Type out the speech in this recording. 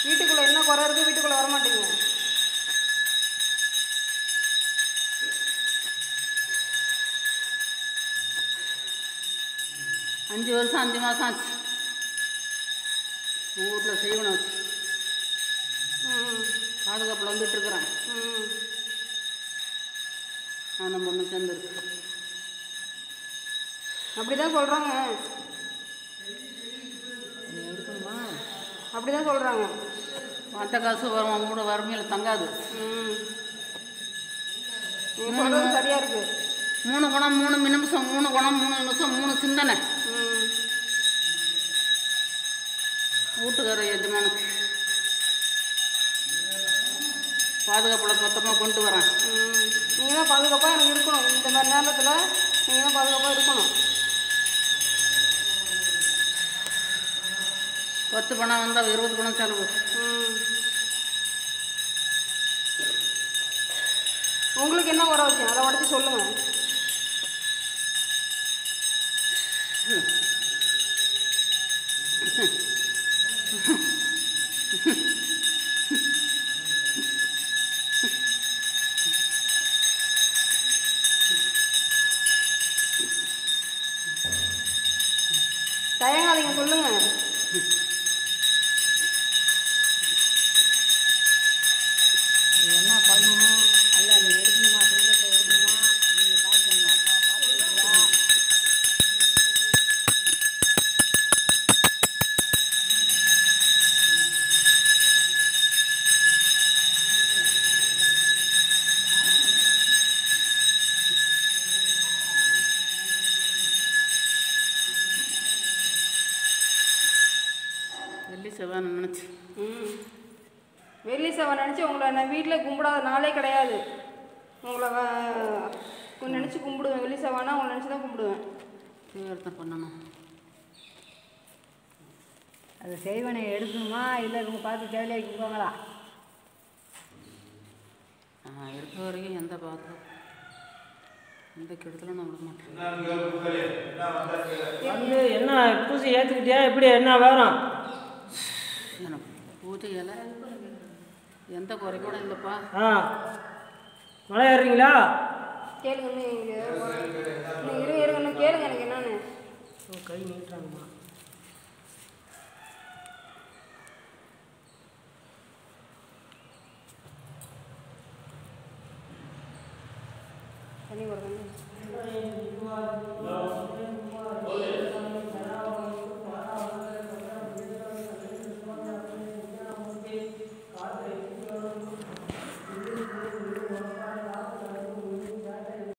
வீட்டுக்குள்ளே என்ன குறை இருக்குது வீட்டுக்குள்ளே வரமாட்டீங்க அஞ்சு வருஷம் அஞ்சு மாதம் ஆச்சு உங்கள் வீட்டில் செய்வனை வச்சு ம் பாதுகாப்பில் வந்துட்டு இருக்கிறேன் ம் அந்த பொண்ணு சேர்ந்துருக்கு அப்படி தான் சொல்கிறாங்க நீ எடுக்கணுமா அப்படி தான் சொல்கிறாங்க மற்ற காசு வரும் கூட வறுமையில் தங்காது ம் நீங்கள் சொல்கிறது சரியாக இருக்குது மூணு குணம் மூணு நிமிஷம் மூணு குணம் மூணு நிமிஷம் மூணு சிந்தனை ம் வீட்டுக்கார எஜமானுக்கு பாதுகாப்பில் பத்திரமா கொண்டு வரேன் ம் நீங்கள் தான் பாதுகாப்பாக எனக்கு இருக்கணும் இந்த மாதிரி நேரத்தில் நீங்கள் தான் பாதுகாப்பாக இருக்கணும் பத்து பணம் வந்தால் இருபது பணம் செலவு ம் உங்களுக்கு என்ன குறை வச்சேன் அதை உடச்சி சொல்லுங்கள் தயங்காதீங்க சொல்லுங்கள் என்ன பண்ணணும் அல்ல நீ எடுக்கணுமா செங்கத்தை எடுக்கணுமா நீங்கள் பார்க்கணுமா பார்த்துருக்கீங்களா வெள்ளி செவ்வாய் நினச்சி ம் வெள்ளி செவ்வாய் நினச்சி உங்களை நான் வீட்டில் கும்பிடாத நாளே கிடையாது உங்களை நினச்சி கும்பிடுவேன் வெள்ளி செவ்வாய்னா உங்களை நினச்சி தான் கும்பிடுவேன் தீவிரத்தம் பண்ணணும் அது செய்வனை எடுக்கணுமா இல்லை இவங்க பார்த்து தேவையாக போங்களா நான் இருக்க வரைக்கும் எந்த பாதுகாப்பு எந்த கெடுதலும் நான் விட மாட்டேன் வந்து என்ன பூசி ஏற்றுக்கிட்டியா எப்படி என்ன வேணும் எனக்கு பூஜையில் எந்த குறை கூட இல்லைப்பா ஆ மலை ஏறுறீங்களா கேளுங்க இன்னும் இங்கே இன்னும் இரு இருங்க இன்னும் கேளுங்க எனக்கு என்னன்னு ஓ, கை நீட்டுறாங்கம்மா தண்ணி கொடுங்க